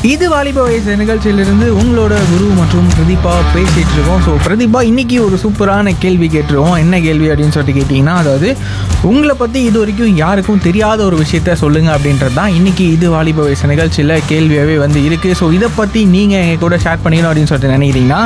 இது வாலிப வயசு நிகழ்ச்சியிலிருந்து உங்களோட குரு மற்றும் பிரதீபா பேசிட்டு இருக்கோம் ஸோ பிரதீபா இன்னைக்கு ஒரு சூப்பரான கேள்வி கேட்டிருக்கோம் என்ன கேள்வி அப்படின்னு சொல்லிட்டு கேட்டிங்கன்னா அதாவது உங்களை பற்றி இது வரைக்கும் யாருக்கும் தெரியாத ஒரு விஷயத்த சொல்லுங்க அப்படின்றது தான் இன்னைக்கு இது வாலிப வயசு நிகழ்ச்சியில் கேள்வியாகவே வந்து இருக்குது ஸோ இதை பற்றி நீங்கள் எங்கள் கூட ஷேர் பண்ணிக்கணும் அப்படின்னு சொல்லிட்டு நினைக்கிறீங்கன்னா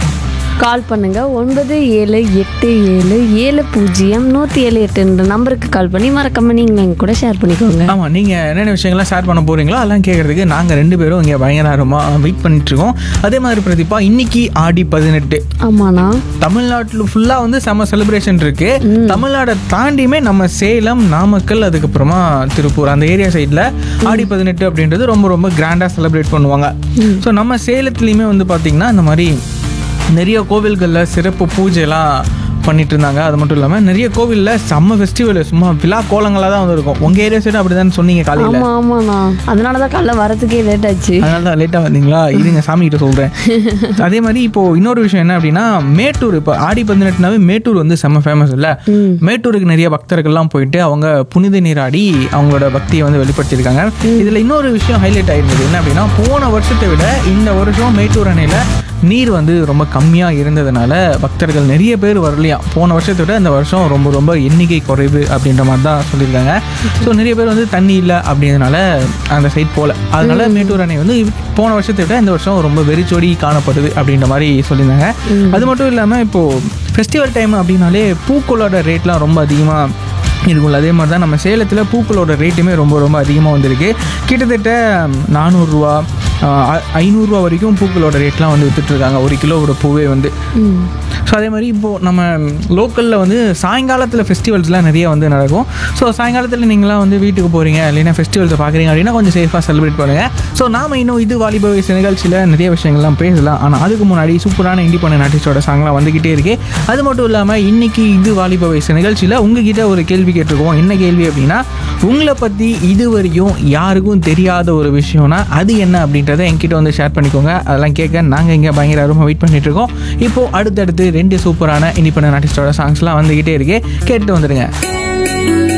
கால் பண்ணுங்க ஒன்பது ஏழு எட்டு ஏழு ஏழு பூஜ்ஜியம் நூற்றி ஏழு எட்டுன்ற நம்பருக்கு கால் பண்ணி மறக்காம நீங்கள் எங்கள் கூட ஷேர் பண்ணிக்கோங்க ஆமாம் நீங்கள் என்னென்ன விஷயங்கள்லாம் ஷேர் பண்ண போகிறீங்களோ அதெல்லாம் கேட்குறதுக்கு நாங்கள் ரெண்டு பேரும் இங்கே பயங்கரமாக வெயிட் பண்ணிட்டுருக்கோம் அதே மாதிரி பிரதீபா இன்னைக்கு ஆடி பதினெட்டு ஆமாண்ணா தமிழ்நாட்டில் ஃபுல்லாக வந்து செம செலிப்ரேஷன் இருக்கு தமிழ்நாடை தாண்டியுமே நம்ம சேலம் நாமக்கல் அதுக்கப்புறமா திருப்பூர் அந்த ஏரியா சைடில் ஆடி பதினெட்டு அப்படின்றது ரொம்ப ரொம்ப கிராண்டாக செலிப்ரேட் பண்ணுவாங்க ஸோ நம்ம சேலத்துலேயுமே வந்து பார்த்திங்கன்னா இந்த மாதிரி நிறைய கோவில்களில் சிறப்பு பூஜைலாம் பண்ணிட்டு இருந்தாங்க அது மட்டும் இல்லாமல் நிறைய கோவிலில் செம்ம ஃபெஸ்டிவல் சும்மா விழா கோலங்களாக தான் வந்து இருக்கும் உங்கள் ஏரியா சைடு அப்படி தான் சொன்னீங்க காலையில் ஆமாம் ஆமாண்ணா அதனால தான் காலைல வரதுக்கே லேட் ஆச்சு அதனால தான் லேட்டாக வந்தீங்களா இருங்க சாமி கிட்ட சொல்கிறேன் அதே மாதிரி இப்போ இன்னொரு விஷயம் என்ன அப்படின்னா மேட்டூர் இப்போ ஆடி பதினெட்டுனாவே மேட்டூர் வந்து செம்ம ஃபேமஸ் இல்லை மேட்டூருக்கு நிறைய பக்தர்கள்லாம் போயிட்டு அவங்க புனித நீராடி அவங்களோட பக்தியை வந்து வெளிப்படுத்தியிருக்காங்க இதில் இன்னொரு விஷயம் ஹைலைட் ஆயிருந்தது என்ன அப்படின்னா போன வருஷத்தை விட இந்த வருஷம் மேட்டூர் அணையில் நீர் வந்து ரொம்ப கம்மியாக இருந்ததுனால பக்தர்கள் நிறைய பேர் வரலையாம் போன வருஷத்தை விட இந்த வருஷம் ரொம்ப ரொம்ப எண்ணிக்கை குறைவு அப்படின்ற மாதிரி தான் சொல்லியிருக்காங்க ஸோ நிறைய பேர் வந்து தண்ணி இல்லை அப்படின்றதுனால அந்த சைட் போகல அதனால மேட்டூர் அணை வந்து இவ்- போன வருஷத்தை விட இந்த வருஷம் ரொம்ப வெறிச்சோடி காணப்படுது அப்படின்ற மாதிரி சொல்லியிருந்தாங்க அது மட்டும் இல்லாமல் இப்போது ஃபெஸ்டிவல் டைம் அப்படின்னாலே பூக்களோட ரேட்லாம் ரொம்ப அதிகமாக இருக்கும்ல அதே மாதிரி தான் நம்ம சேலத்தில் பூக்களோட ரேட்டுமே ரொம்ப ரொம்ப அதிகமாக வந்திருக்கு கிட்டத்தட்ட நானூறுரூவா ஐநூறுரூவா வரைக்கும் பூக்களோட ரேட்லாம் வந்து வித்துட்ருக்காங்க ஒரு கிலோவோட பூவே வந்து ம் ஸோ அதே மாதிரி இப்போது நம்ம லோக்கலில் வந்து சாயங்காலத்தில் ஃபெஸ்டிவல்ஸ்லாம் நிறைய வந்து நடக்கும் ஸோ சாயங்காலத்தில் நீங்களாம் வந்து வீட்டுக்கு போகிறீங்க இல்லைன்னா ஃபெஸ்டிவல்ஸை பார்க்குறீங்க அப்படின்னா கொஞ்சம் சேஃபாக செலிப்ரேட் பண்ணுங்கள் ஸோ நாம இன்னும் இது வாலிப வயசு நிகழ்ச்சியில் நிறைய விஷயங்கள்லாம் பேசலாம் ஆனால் அதுக்கு முன்னாடி சூப்பரான இண்டிபெண்டன்ட் ஆர்டிஸ்டோட சாங்லாம் வந்துக்கிட்டே இருக்கு அது மட்டும் இல்லாமல் இன்னைக்கு இது வாலிப வயசு நிகழ்ச்சியில் உங்ககிட்ட ஒரு கேள்வி கேட்டிருக்கோம் என்ன கேள்வி அப்படின்னா உங்களை பற்றி இது வரைக்கும் யாருக்கும் தெரியாத ஒரு விஷயம்னா அது என்ன அப்படின்றத என்கிட்ட வந்து ஷேர் பண்ணிக்கோங்க அதெல்லாம் கேட்க நாங்கள் இங்கே பயங்கர அருமை வெயிட் பண்ணிட்டு இருக்கோம் இப்போது அடுத்தடுத்து ரெண்டு சூப்பரான இண்டிபெண்டன்ட் ஆர்டிஸ்டோட சாங்ஸ்லாம் வந்துக்கிட்டே இருக்கு கேட்டு வந்துடுங்க